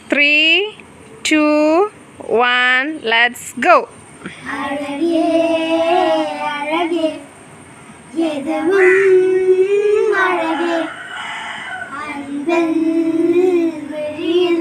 Three two one let's go அழகே அழகே எதுவும் அழகே அன்பில் விழியில்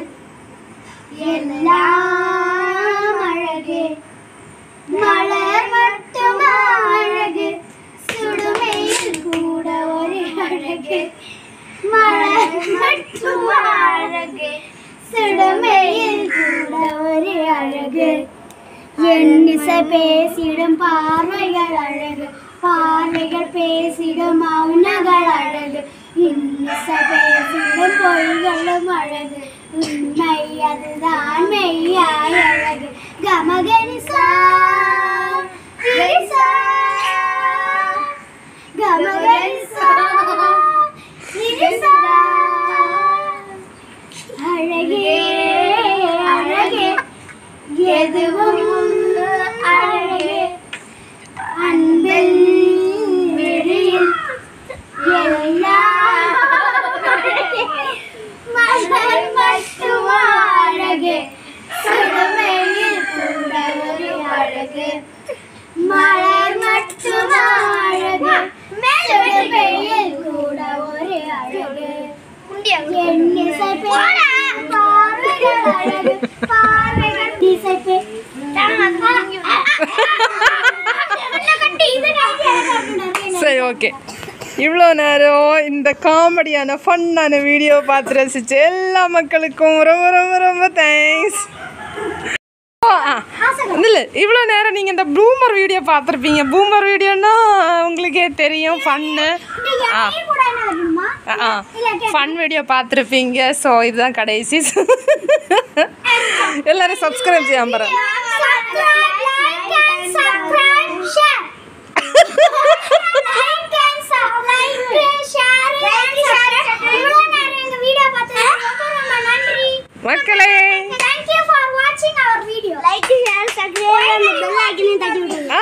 எல்லாம் அழகே மலர் மட்டுமா அழகு சுடுமையில் கூட ஒரு அழகு மலர் மட்டுமா அழகு சுடுமையில் கூட ஒரு அழகு எண்ணிசை பேசிடும் பார்வைகள் அழகு பார்வைகள் பேசிடும் மௌனங்கள் அழகு இன்னிசை பேசிடும் பொய்களும் அழகு உண்மை அதுதான் மெய்யாய் அழகு கமகனிசா கிரிசா கமகனிசா கிரிசா அழகே அழகே எதுவும் அழகே அன்பில் விழியில் எல்லாம் அழகே. மலர் மட்டும் அழகே சுடுமையில் கூட ஒரு அழகு மலர் மட்டும் அழகு சுடுமையில் கூட ஒரு அழகு எண்ணிசை பேசும் பார்வைகள் அழகு பார்வைகள் இசை பே- சரி ஓகே இவ்வளோ நேரம் இந்த காமெடியான ஃபன்னான வீடியோ பார்த்து ரசிச்ச எல்லா மக்களுக்கும் ரொம்ப ரொம்ப ரொம்ப தேங்க்ஸ் இல்லை இவ்வளோ நேரம் நீங்கள் இந்த பூமர் வீடியோ பார்த்துருப்பீங்க பூமர் வீடியோன்னா உங்களுக்கே தெரியும் ஃபன்னு ஆ கூட என்ன வேணுமா ஆ ஃபன் வீடியோ பார்த்துருப்பீங்க ஸோ இதுதான் கடைசி எல்லாரும் சப்ஸ்கிரைப் செய்யாம பாரு மக்களே ஆ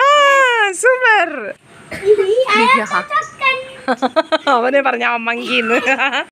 சூப்பர் அவனே പറഞ്ഞ അവൻ മങ്കിന്ന്